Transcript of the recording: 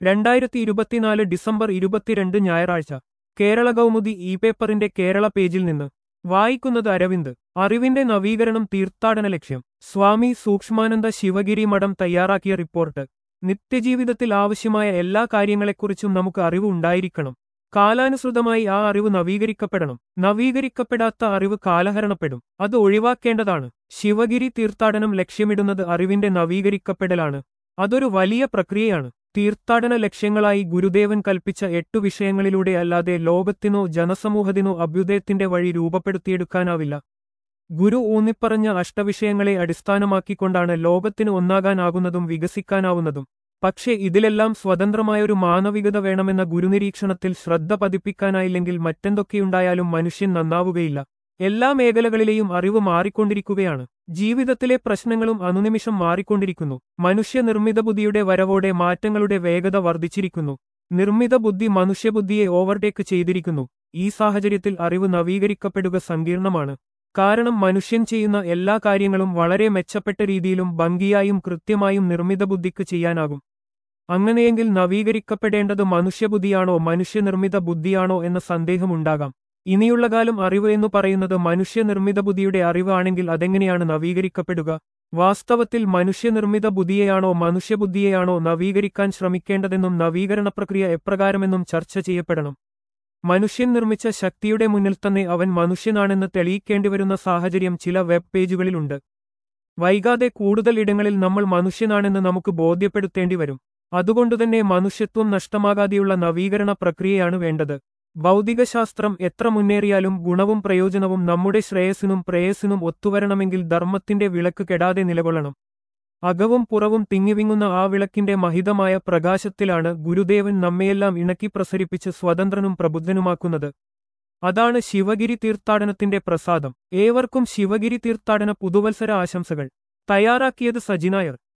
രണ്ടായിരത്തി ഇരുപത്തിനാല് ഡിസംബർ ഇരുപത്തിരണ്ട് ഞായറാഴ്ച കേരള കൗമുദി ഇ പേപ്പറിന്റെ കേരള പേജിൽ നിന്ന് വായിക്കുന്നത് അരവിന്ദ് അറിവിന്റെ നവീകരണം തീർത്ഥാടന ലക്ഷ്യം സ്വാമി സൂക്ഷ്മാനന്ദ ശിവഗിരി മഠം തയ്യാറാക്കിയ റിപ്പോർട്ട് നിത്യജീവിതത്തിൽ ആവശ്യമായ എല്ലാ കാര്യങ്ങളെക്കുറിച്ചും നമുക്ക് അറിവ് ഉണ്ടായിരിക്കണം കാലാനുസൃതമായി ആ അറിവ് നവീകരിക്കപ്പെടണം നവീകരിക്കപ്പെടാത്ത അറിവ് കാലഹരണപ്പെടും അത് ഒഴിവാക്കേണ്ടതാണ് ശിവഗിരി തീർത്ഥാടനം ലക്ഷ്യമിടുന്നത് അറിവിന്റെ നവീകരിക്കപ്പെടലാണ് അതൊരു വലിയ പ്രക്രിയയാണ് തീർത്ഥാടന ലക്ഷ്യങ്ങളായി ഗുരുദേവൻ കൽപ്പിച്ച എട്ടു വിഷയങ്ങളിലൂടെ അല്ലാതെ ലോകത്തിനോ ജനസമൂഹത്തിനോ അഭ്യുദയത്തിന്റെ വഴി രൂപപ്പെടുത്തിയെടുക്കാനാവില്ല ഗുരു ഊന്നിപ്പറഞ്ഞ അഷ്ടവിഷയങ്ങളെ അടിസ്ഥാനമാക്കിക്കൊണ്ടാണ് ലോകത്തിന് ഒന്നാകാനാകുന്നതും വികസിക്കാനാവുന്നതും പക്ഷേ ഇതിലെല്ലാം സ്വതന്ത്രമായൊരു മാനവികത വേണമെന്ന ഗുരുനിരീക്ഷണത്തിൽ ശ്രദ്ധ പതിപ്പിക്കാനായില്ലെങ്കിൽ മറ്റെന്തൊക്കെയുണ്ടായാലും മനുഷ്യൻ നന്നാവുകയില്ല എല്ലാ മേഖലകളിലെയും അറിവ് മാറിക്കൊണ്ടിരിക്കുകയാണ് ജീവിതത്തിലെ പ്രശ്നങ്ങളും അനുനിമിഷം മാറിക്കൊണ്ടിരിക്കുന്നു മനുഷ്യനിർമ്മിത ബുദ്ധിയുടെ വരവോടെ മാറ്റങ്ങളുടെ വേഗത വർദ്ധിച്ചിരിക്കുന്നു നിർമ്മിത ബുദ്ധി മനുഷ്യബുദ്ധിയെ ഓവർടേക്ക് ചെയ്തിരിക്കുന്നു ഈ സാഹചര്യത്തിൽ അറിവ് നവീകരിക്കപ്പെടുക സങ്കീർണമാണ് കാരണം മനുഷ്യൻ ചെയ്യുന്ന എല്ലാ കാര്യങ്ങളും വളരെ മെച്ചപ്പെട്ട രീതിയിലും ഭംഗിയായും കൃത്യമായും നിർമ്മിത ബുദ്ധിക്ക് ചെയ്യാനാകും അങ്ങനെയെങ്കിൽ നവീകരിക്കപ്പെടേണ്ടത് മനുഷ്യബുദ്ധിയാണോ മനുഷ്യനിർമ്മിത ബുദ്ധിയാണോ എന്ന സന്ദേഹമുണ്ടാകാം ഇനിയുള്ള കാലം അറിവ് എന്നു പറയുന്നത് മനുഷ്യനിർമ്മിത ബുദ്ധിയുടെ അറിവാണെങ്കിൽ അതെങ്ങനെയാണ് നവീകരിക്കപ്പെടുക വാസ്തവത്തിൽ മനുഷ്യനിർമ്മിത ബുദ്ധിയെയാണോ മനുഷ്യബുദ്ധിയെയാണോ നവീകരിക്കാൻ ശ്രമിക്കേണ്ടതെന്നും നവീകരണ പ്രക്രിയ എപ്രകാരമെന്നും ചർച്ച ചെയ്യപ്പെടണം മനുഷ്യൻ നിർമ്മിച്ച ശക്തിയുടെ മുന്നിൽ തന്നെ അവൻ മനുഷ്യനാണെന്ന് തെളിയിക്കേണ്ടിവരുന്ന സാഹചര്യം ചില വെബ് പേജുകളിലുണ്ട് വൈകാതെ കൂടുതൽ ഇടങ്ങളിൽ നമ്മൾ മനുഷ്യനാണെന്ന് നമുക്ക് ബോധ്യപ്പെടുത്തേണ്ടി വരും അതുകൊണ്ടുതന്നെ മനുഷ്യത്വം നഷ്ടമാകാതെയുള്ള നവീകരണ പ്രക്രിയയാണ് വേണ്ടത് ഭൗതികശാസ്ത്രം എത്ര മുന്നേറിയാലും ഗുണവും പ്രയോജനവും നമ്മുടെ ശ്രേയസിനും പ്രേയസിനും ഒത്തുവരണമെങ്കിൽ ധർമ്മത്തിന്റെ വിളക്ക് കെടാതെ നിലകൊള്ളണം അകവും പുറവും തിങ്ങിവിങ്ങുന്ന ആ വിളക്കിന്റെ മഹിതമായ പ്രകാശത്തിലാണ് ഗുരുദേവൻ നമ്മയെല്ലാം ഇണക്കി പ്രസരിപ്പിച്ച് സ്വതന്ത്രനും പ്രബുദ്ധനുമാക്കുന്നത് അതാണ് ശിവഗിരി തീർത്ഥാടനത്തിന്റെ പ്രസാദം ഏവർക്കും ശിവഗിരി തീർത്ഥാടന പുതുവത്സര ആശംസകൾ തയ്യാറാക്കിയത് സജിനായർ